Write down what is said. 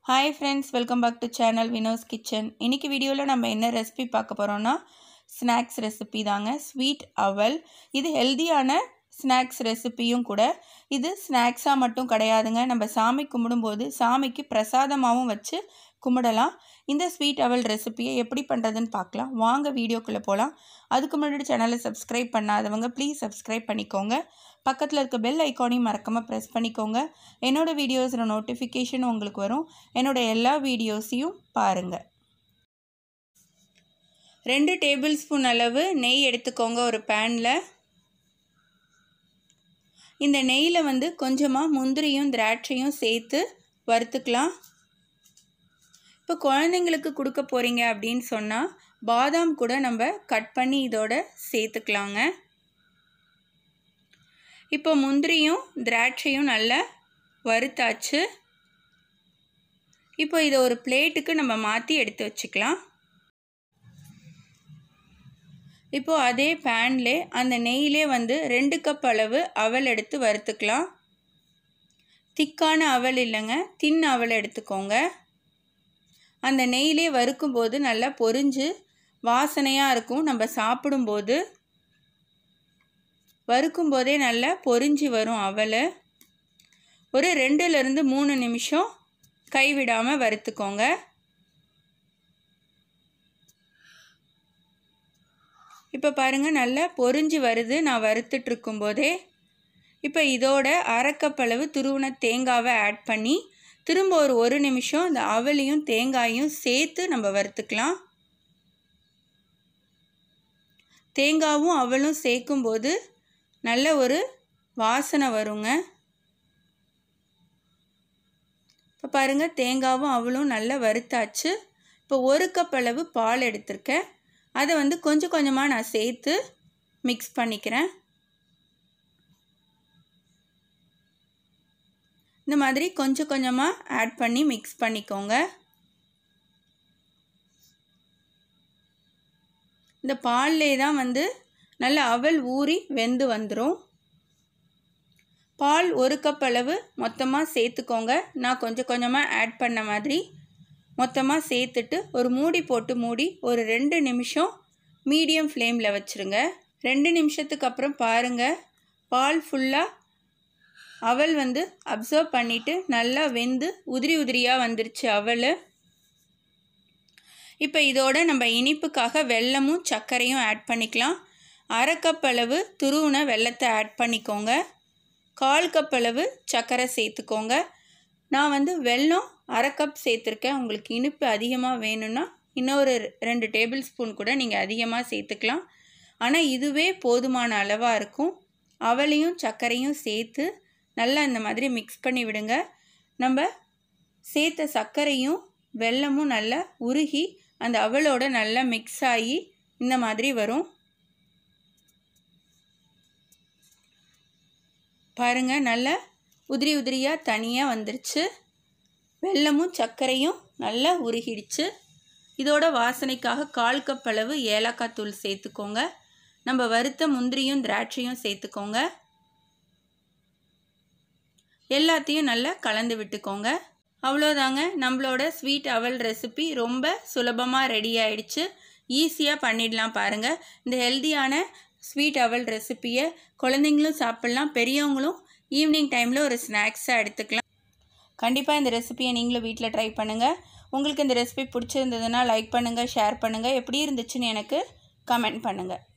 hi friends welcome back to channel Vino's kitchen இன்னைக்கு வீடியோவில் நம்ம என்ன ரெசிபி பார்க்க போகிறோம்னா ஸ்நாக்ஸ் ரெசிபி தாங்க ஸ்வீட் அவல் இது ஹெல்தியான ஸ்நாக்ஸ் ரெசிபியும் கூட இது ஸ்நாக்ஸாக மட்டும் கிடையாதுங்க நம்ம சாமி கும்பிடும்போது சாமிக்கு பிரசாதமாகவும் வச்சு கும்பிடலாம் இந்த ஸ்வீட் அவல் ரெசிபியை எப்படி பண்ணுறதுன்னு பார்க்கலாம் வாங்க வீடியோக்குள்ளே போகலாம் அதுக்கு முன்னாடி சேனலை சப்ஸ்கிரைப் பண்ணாதவங்க ப்ளீஸ் சப்ஸ்கிரைப் பண்ணிக்கோங்க பக்கத்தில் இருக்க பெல் ஐக்கானையும் மறக்காமல் ப்ரெஸ் பண்ணிக்கோங்க என்னோடய வீடியோஸில் நோட்டிஃபிகேஷன் உங்களுக்கு வரும் என்னோடய எல்லா வீடியோஸையும் பாருங்கள் ரெண்டு டேபிள் ஸ்பூன் அளவு நெய் எடுத்துக்கோங்க ஒரு பேனில் இந்த நெய்யில் வந்து கொஞ்சமாக முந்திரியும் திராட்சையும் சேர்த்து வறுத்துக்கலாம் இப்போ குழந்தைங்களுக்கு கொடுக்க போகிறீங்க அப்படின்னு சொன்னால் பாதாம் கூட நம்ம கட் பண்ணி இதோட சேர்த்துக்கலாங்க இப்போ முந்திரியும் திராட்சையும் நல்லா வறுத்தாச்சு இப்போ இதை ஒரு பிளேட்டுக்கு நம்ம மாற்றி எடுத்து வச்சுக்கலாம் இப்போது அதே பேன்லே அந்த நெய்யிலே வந்து ரெண்டு கப் அளவு அவல் எடுத்து வறுத்துக்கலாம் திக்கான அவல் இல்லைங்க தின் அவல் எடுத்துக்கோங்க அந்த நெய்யிலே வறுக்கும்போது நல்லா பொரிஞ்சு வாசனையாக இருக்கும் நம்ம சாப்பிடும்போது வறுக்கும்போதே நல்லா பொரிஞ்சு வரும் அவலை ஒரு ரெண்டுலேருந்து மூணு நிமிஷம் கைவிடாமல் வறுத்துக்கோங்க இப்போ பாருங்கள் நல்லா பொரிஞ்சு வருது நான் வறுத்துட்டு இருக்கும்போதே இப்போ இதோட அரைக்கப்பளவு துருவன தேங்காவை ஆட் பண்ணி திரும்ப ஒரு ஒரு நிமிஷம் இந்த அவலையும் தேங்காயும் சேர்த்து நம்ம வறுத்துக்கலாம் தேங்காவும் அவலும் சேர்க்கும்போது நல்ல ஒரு வாசனை வருங்க இப்போ பாருங்கள் தேங்காவும் அவளும் நல்லா வறுத்தாச்சு இப்போ ஒரு கப் அளவு பால் எடுத்திருக்கேன் அதை வந்து கொஞ்சம் கொஞ்சமாக நான் சேர்த்து மிக்ஸ் பண்ணிக்கிறேன் இந்த மாதிரி கொஞ்சம் கொஞ்சமாக ஆட் பண்ணி மிக்ஸ் பண்ணிக்கோங்க இந்த பால்லே தான் வந்து நல்ல அவல் ஊறி வெந்து வந்துடும் பால் ஒரு கப் அளவு மொத்தமாக சேர்த்துக்கோங்க நான் கொஞ்சம் கொஞ்சமாக ஆட் பண்ண மாதிரி மொத்தமாக சேர்த்துட்டு ஒரு மூடி போட்டு மூடி ஒரு ரெண்டு நிமிஷம் மீடியம் ஃப்ளேமில் வச்சுருங்க ரெண்டு நிமிஷத்துக்கு அப்புறம் பாருங்கள் பால் ஃபுல்லாக அவல் வந்து அப்சர்வ் பண்ணிவிட்டு நல்லா வெந்து உதிரி உதிரியாக வந்துருச்சு அவல் இப்போ இதோட நம்ம இனிப்புக்காக வெல்லமும் சர்க்கரையும் ஆட் பண்ணிக்கலாம் அரை கப் அளவு துருவுன வெல்லத்தை ஆட் பண்ணிக்கோங்க கால் கப் அளவு சர்க்கரை சேர்த்துக்கோங்க நான் வந்து வெல்லம் அரை கப் சேர்த்துருக்கேன் உங்களுக்கு இனிப்பு அதிகமாக வேணும்னா இன்னொரு ரெண்டு டேபிள் ஸ்பூன் கூட நீங்கள் அதிகமாக சேர்த்துக்கலாம் ஆனால் இதுவே போதுமான அளவாக இருக்கும் அவளையும் சர்க்கரையும் சேர்த்து நல்லா இந்த மாதிரி மிக்ஸ் பண்ணி விடுங்க நம்ம சேர்த்த சர்க்கரையும் வெல்லமும் நல்லா உருகி அந்த அவளோட நல்லா மிக்ஸ் ஆகி இந்த மாதிரி வரும் பாருங்கள் நல்லா உதிரி உதிரியாக தனியாக வந்துருச்சு வெல்லமும் சர்க்கரையும் நல்லா உருகிடுச்சு இதோட வாசனைக்காக கால் கப் அளவு ஏலக்காய் தூள் சேர்த்துக்கோங்க நம்ம வறுத்த முந்திரியும் திராட்சையும் சேர்த்துக்கோங்க எல்லாத்தையும் நல்லா கலந்து விட்டுக்கோங்க அவ்வளோதாங்க நம்மளோட ஸ்வீட் அவல் ரெசிபி ரொம்ப சுலபமாக ரெடி ஆயிடுச்சு ஈஸியாக பண்ணிடலாம் பாருங்கள் இந்த ஹெல்த்தியான ஸ்வீட் அவல் ரெசிப்பியை குழந்தைங்களும் சாப்பிட்லாம் பெரியவங்களும் ஈவினிங் டைமில் ஒரு ஸ்நாக்ஸாக எடுத்துக்கலாம் கண்டிப்பாக இந்த ரெசிபியை நீங்களும் வீட்டில் ட்ரை பண்ணுங்கள் உங்களுக்கு இந்த ரெசிபி பிடிச்சிருந்ததுன்னா லைக் பண்ணுங்கள் ஷேர் பண்ணுங்கள் எப்படி இருந்துச்சுன்னு எனக்கு கமெண்ட் பண்ணுங்கள்